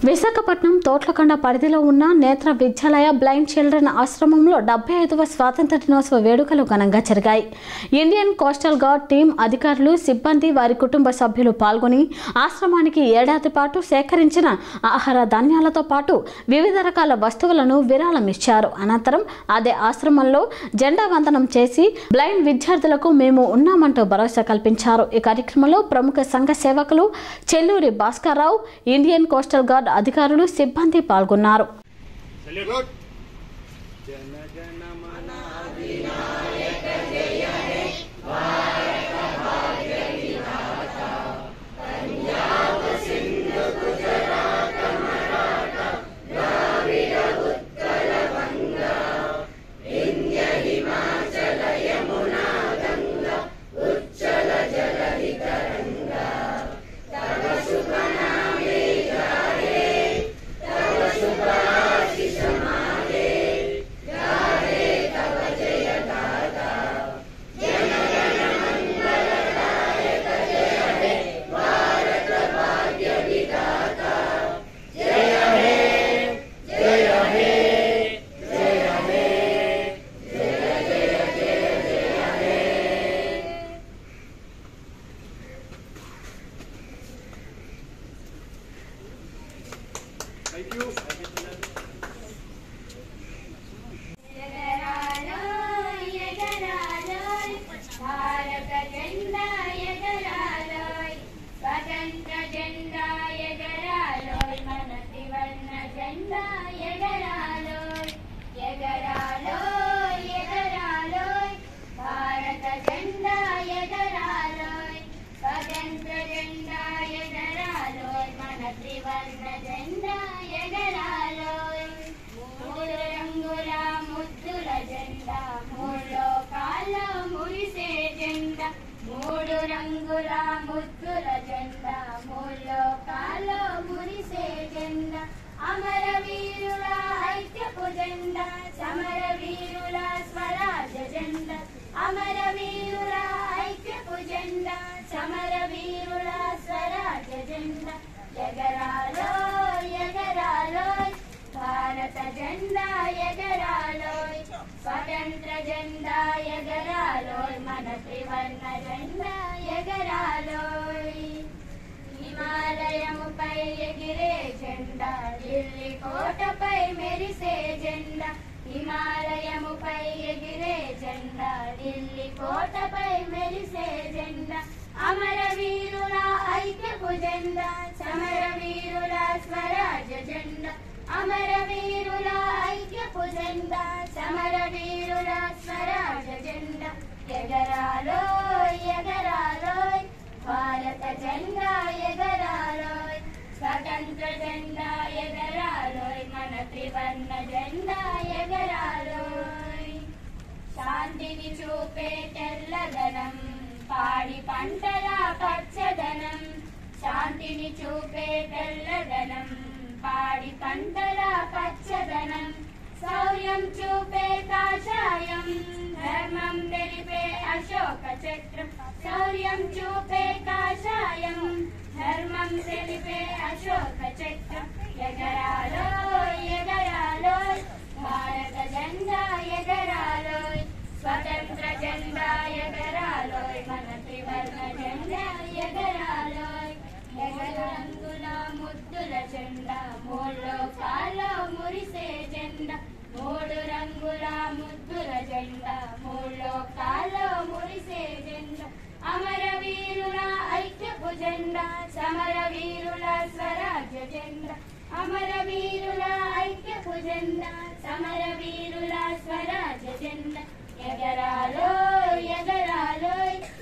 విశాఖపట్నం తోట్లకొండ పరిధిలో ఉన్న నేత్ర విద్యాలయ బ్లైండ్ చిల్డ్రన్ ఆశ్రమంలో డెబ్బై ఐదవ స్వాతంత్ర దినోత్సవ వేడుకలు ఘనంగా జరిగాయి ఇండియన్ కోస్టల్ గార్డ్ టీం అధికారులు సిబ్బంది వారి కుటుంబ సభ్యులు పాల్గొని ఆశ్రమానికి ఏడాది పాటు సేకరించిన ఆహార ధాన్యాలతో పాటు వివిధ రకాల వస్తువులను విరాళం ఇచ్చారు అనంతరం అదే ఆశ్రమంలో జెండా వందనం చేసి బ్లైండ్ విద్యార్థులకు మేము ఉన్నామంటూ భరోసా కల్పించారు ఈ కార్యక్రమంలో ప్రముఖ సంఘ సేవకులు Chelluri Bhaskar Rao Indian coast guard అధికారులు సిబ్బంది పాల్గొన్నారు Salute. Thank you. ఎగరాలోయ్ ఎగరాలోయ్ భారత జెండా ఎగరాలోయ్ స్వతంత్ర జెండా ఎగరాలోయ్ మన త్రివర్ణ జెండా ఎగరాలోయ్ ఎగరాలోయ్ ఎగరాలోయ్ భారత జెండా ఎగరాలోయ్ స్వతంత్ర జెండా ఎగరాలోయ్ మన త్రివర్ణ జెండా ఎగరాలోయ్ మూడు రంగుల ముద్దుల జెండా మూడు లోకాల్లో మురిసే జెండా మూడు రంగుల ముద్దుల జెండా మూడు లోకాల్లో మురిసే జెండా అమర వీరుల ఐక్యపు జెండా సమర వీరుల స్వరాజ్య జెండా అమర వీరుల ఐక్యపు జెండా సమర వీరుల స్వరాజ్య జెండా ఎగరాలో ఎగరాలోయ్ భారత జెండా ఎగరాలోయ్ స్వతంత్ర జెండా ఎగరాలోయ్ మన త్రివర్ణ జెండా ఎగరాలోయ్ హిమాలయముపై ఎగిరే జెండా ఢిల్లీ కోటపై మెరిసే జెండా హిమాలయముపై ఎగిరే జెండా ఢిల్లీ కోటపై మెరిసే జెండా అమర వీరుల ఐక్యపు జెండా సమర వీరుల స్వరాజ్య జెండా అమర వీరుల ఐక్యపు జెండా సమర వీరుల స్వరాజ్య జెండా ఎగరాలో ఎగరాలోయ్ భారత జెండా ఎగరాలోయ్ స్వతంత్ర జెండా ఎగరాలోయ్ మన త్రివర్ణ జెండా ఎగరాలోయ్ శాంతిని చూపే తెల్లదనం పాడి పంటల పచ్చదనం శాంతిని చూపే తెల్లదనం పాడి పంటల పచ్చదనం శౌర్యం చూపే కాషాయం ధర్మం తెలిపే అశోక చక్రం శౌర్యం చూపే కాషాయం ధర్మం తెలిపే అశోక చక్రం ఎగరాలో ఎగరాలో భారత జెండా ఎగరాలోయ్ స్వతంత్ర జెండా ఎగరాలోయ్ మన త్రివర్ణ జెండా ఎగరాలోయ్ ఎగరంగుల ముద్దుల జెండా మూడు కాలో మురిసే జెండా మూడు రంగుల ముద్దుల జెండా మూడు కాలో మురిసే జెండా అమర వీరుల ఐక్యపు జెండా సమర వీరుల స్వరాజ్య జెండా అమర వీరుల ఐక్యపు జెండా సమర వీరుల స్వరాజ్య జెండా ఎగరాలో ఎగరాలోయ్